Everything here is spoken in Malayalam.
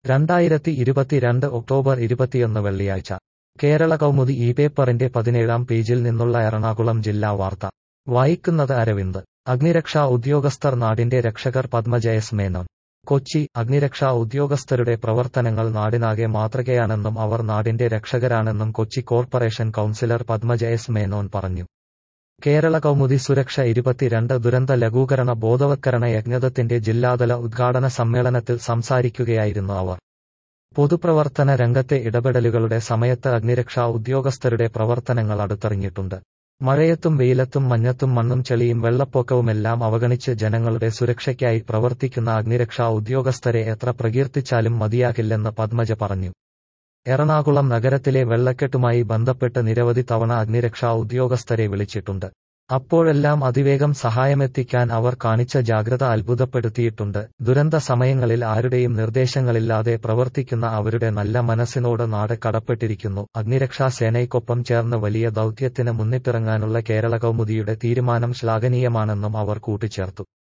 രണ്ടായിരത്തി ഇരുപത്തിരണ്ട് ഒക്ടോബർ ഇരുപത്തിയൊന്ന് വെള്ളിയാഴ്ച കേരള കൗമുദി ഈ പേപ്പറിന്റെ പതിനേഴാം പേജിൽ നിന്നുള്ള എറണാകുളം ജില്ലാ വാർത്ത വായിക്കുന്നത് അരവിന്ദ് അഗ്നിരക്ഷാ ഉദ്യോഗസ്ഥർ നാടിന്റെ രക്ഷകർ പത്മജ എസ് മേനോൻ കൊച്ചി അഗ്നിരക്ഷാ ഉദ്യോഗസ്ഥരുടെ പ്രവർത്തനങ്ങൾ നാടിനാകെ മാതൃകയാണെന്നും അവർ നാടിന്റെ രക്ഷകരാണെന്നും Kochi corporation councillor Padmaja S Menon പറഞ്ഞു കേരള കൗമുദി സുരക്ഷ ഇരുപത്തിരണ്ട് ദുരന്ത ലഘൂകരണ ബോധവത്കരണ യജ്ഞത്തിന്റെ ജില്ലാതല ഉദ്ഘാടന സമ്മേളനത്തിൽ സംസാരിക്കുകയായിരുന്നു അവർ പൊതുപ്രവർത്തന രംഗത്തെ ഇടപെടലുകളുടെ സമയത്ത് അഗ്നിരക്ഷാ ഉദ്യോഗസ്ഥരുടെ പ്രവർത്തനങ്ങൾ അടുത്തറിഞ്ഞിട്ടുണ്ട് മഴയത്തും വെയിലത്തും മഞ്ഞത്തും മണ്ണും ചെളിയും വെള്ളപ്പൊക്കവുമെല്ലാം അവഗണിച്ച് ജനങ്ങളുടെ സുരക്ഷയ്ക്കായി പ്രവർത്തിക്കുന്ന അഗ്നിരക്ഷാ ഉദ്യോഗസ്ഥരെ എത്ര പ്രകീർത്തിച്ചാലും മതിയാകില്ലെന്ന് പത്മജ പറഞ്ഞു എറണാകുളം നഗരത്തിലെ വെള്ളക്കെട്ടുമായി ബന്ധപ്പെട്ട് നിരവധി തവണ അഗ്നിരക്ഷാ ഉദ്യോഗസ്ഥരെ വിളിച്ചിട്ടുണ്ട് അപ്പോഴെല്ലാം അതിവേഗം സഹായമെത്തിക്കാൻ അവർ കാണിച്ച ജാഗ്രത അത്ഭുതപ്പെടുത്തിയിട്ടുണ്ട് ദുരന്ത സമയങ്ങളിൽ ആരുടെയും നിർദ്ദേശങ്ങളില്ലാതെ പ്രവർത്തിക്കുന്ന അവരുടെ നല്ല മനസ്സിനോട് നാട് കടപ്പെട്ടിരിക്കുന്നു അഗ്നിരക്ഷാ സേനയ്ക്കൊപ്പം ചേർന്ന് വലിയ ദൗത്യത്തിന് മുന്നിട്ടിറങ്ങാനുള്ള കേരള കൗമുദിയുടെ തീരുമാനം ശ്ലാഘനീയമാണെന്നും അവർ കൂട്ടിച്ചേർത്തു